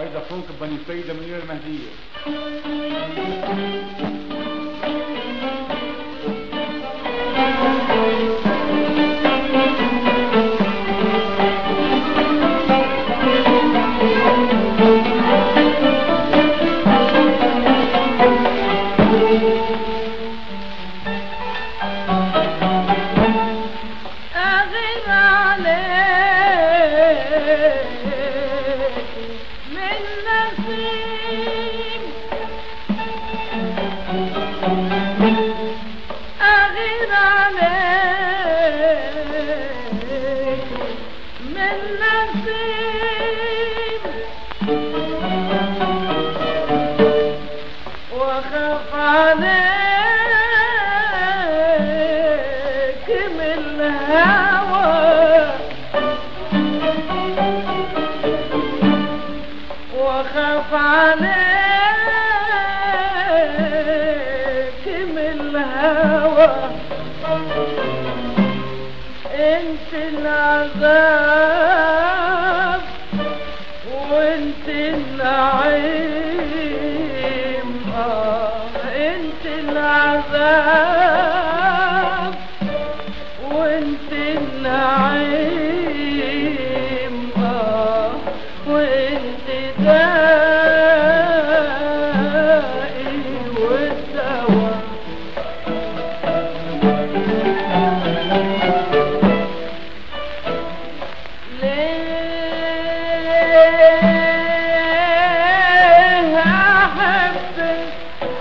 فايدة فوق بني فايدة من المهدية أغير عليك من نسيم أغير عليك من نسيم واخاف عليك من الهوى واخاف عليك من الهوى انت العذاب وانت النعيم آه انت العذاب وانت النعيم آه وانت دائي والدواء ليه أحبك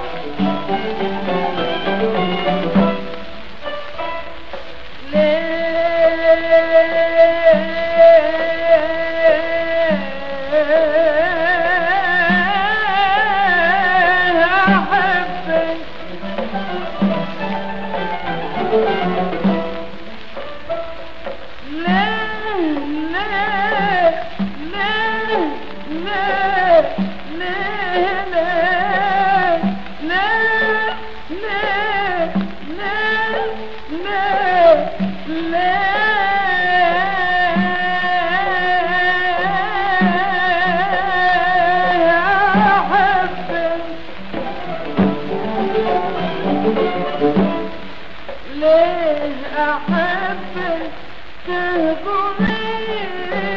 ليه أحبك ليه ليه ليه ليه ليه ليه ليه ليه ليه ليه أحبك ليه أحبك تهجريني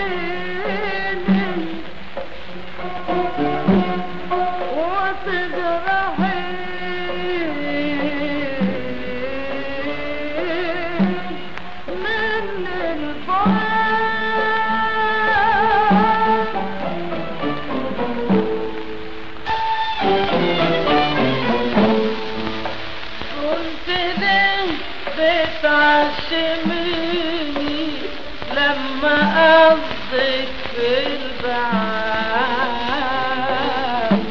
وتجرحيني من الفراق كنت ليه بتعشميني لما قصدك في البعاد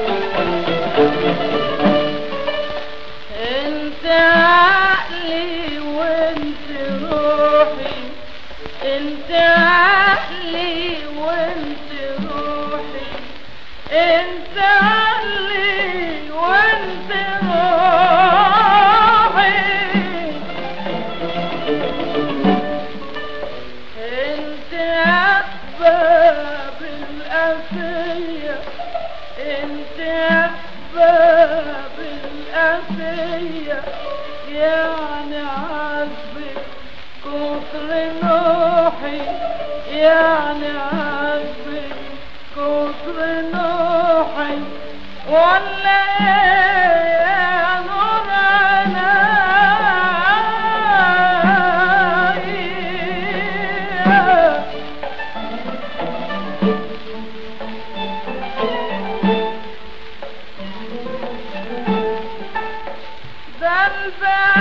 انت عقلي وانت روحي انت عقلي وانت روحي انت عقلي وانت روحي انت احباب الاسية انت احباب الاسية يعني عذبك كتر نوحي يعني عذبك كتر نوحي ولا ايه يا نور عيني ده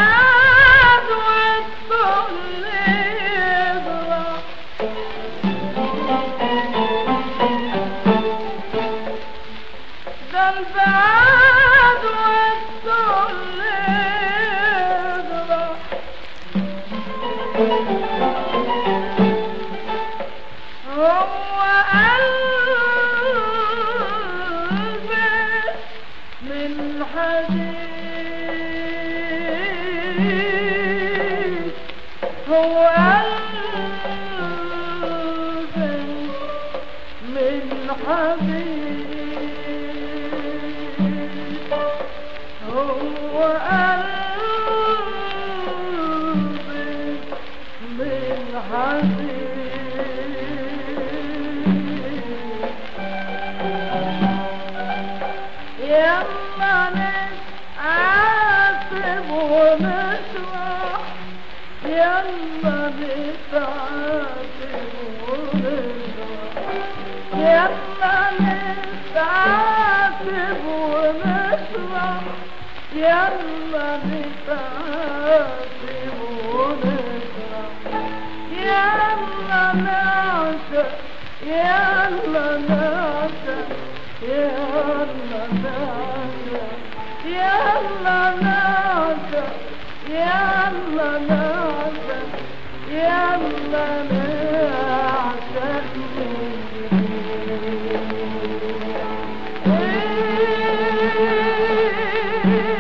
البعد والطول يضرب بالحبيب هو قلبي بالحبيب يلا نتعاتب ونسرح يلا نتعاتب ونسرح يلا نتعاتب ونسرح يلا نتعاتب ونسرح يلا نعشق يلا نعشق يلا نعشق يلا نعشق يلا نعشق يلا نعشق من جديد